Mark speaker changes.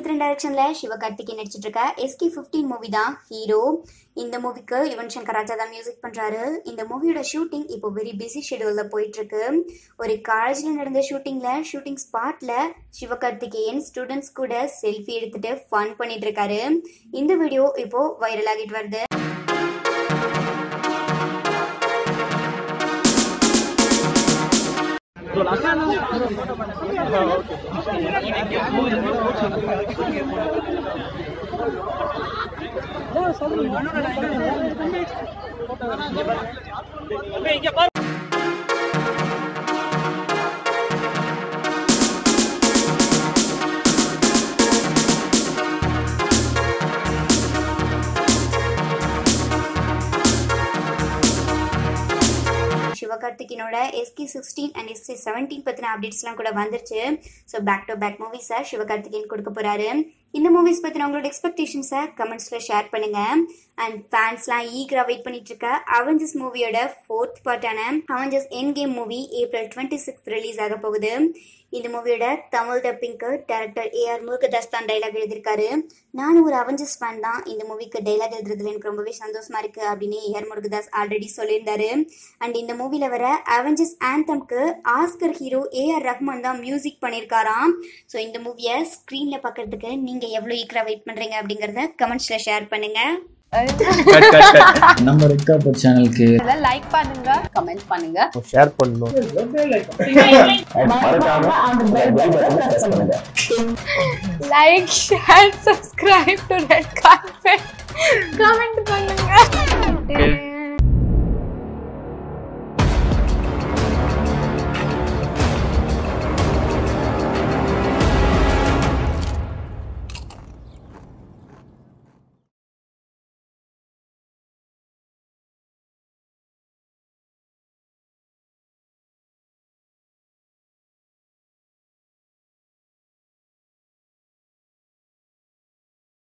Speaker 1: மித்ரன் டைரக்ஷன்ல சிவகார்த்திகேயன் நடிச்சிட்டு இருக்க எஸ்கே ஃபிஃப்டீன் மூவி தான் ஹீரோ இந்த மூவிக்கு யுவன் சங்கர் ராஜா தான் மியூசிக் பண்றாரு இந்த மூவியோட ஷூட்டிங் இப்போ வெரி பிஸி ஷெடியூல்ல போயிட்டு இருக்கு ஒரு காலேஜ்ல நடந்த ஷூட்டிங்ல ஷூட்டிங் ஸ்பாட்ல சிவகார்த்திகேயன் ஸ்டூடெண்ட்ஸ் கூட செல்ஃபி எடுத்துட்டு ஃபன் பண்ணிட்டு இருக்காரு இந்த வீடியோ இப்போ வைரல் ஆகிட்டு வருது சிவகார்த்திகேயனோட SK sixteen and SK seventeen பற்றின அப்டேட்ஸ்லாம் கூட வந்துருச்சு ஸோ பேக் டு பேக் மூவிஸை சிவகார்த்திகேயன் கொடுக்க போகிறாரு இந்த மூவிஸ் பற்றின உங்களோட எக்ஸ்பெக்டேஷன்ஸை கமெண்ட்ஸில் ஷேர் பண்ணுங்க அண்ட் ஃபேன்ஸ்லாம் ஈகராக வெயிட் பண்ணிட்டு இருக்க அவெஞ்சர்ஸ் மூவியோட ஃபோர்த் பார்ட்டான Avengers Endgame movie April twenty six release ஆக போகுது இந்த மூவியோட தமிழ் டப்பிங்க்கு டேரக்டர் ஏஆர் முருகதாஸ் தான் டைலாக் எழுதியிருக்காரு நானும் ஒரு அவெஞ்சர்ஸ் ஃபேன் தான் இந்த மூவிக்கு டைலாக் எழுதுறதுல எனக்கு ரொம்பவே சந்தோஷமா இருக்கு அப்படின்னு ஏஆர் முருகதாஸ் ஆல்ரெடி சொல்லியிருந்தாரு அண்ட் இந்த மூவில வர அவெஞ்சர்ஸ் ஆந்தம்க்கு ஆஸ்கர் ஹீரோ ஏஆர் ரஹ்மான் தான் மியூசிக் பண்ணியிருக்காராம் ஸோ இந்த மூவியை ஸ்க்ரீன்ல பார்க்கறதுக்கு நீங்க எவ்வளோ ஈக்கரா வெயிட் பண்றீங்க அப்படிங்கறத கமெண்ட்ஸ்ல ஷேர் பண்ணுங்க
Speaker 2: நம்ம ரெக்கார்ட் சேனலுக்கு
Speaker 3: லைக் பண்ணுங்க கமெண்ட் பண்ணுங்க
Speaker 4: ஷேர் பண்ணணும்
Speaker 3: like share subscribe to red carpet comment பண்ணுங்க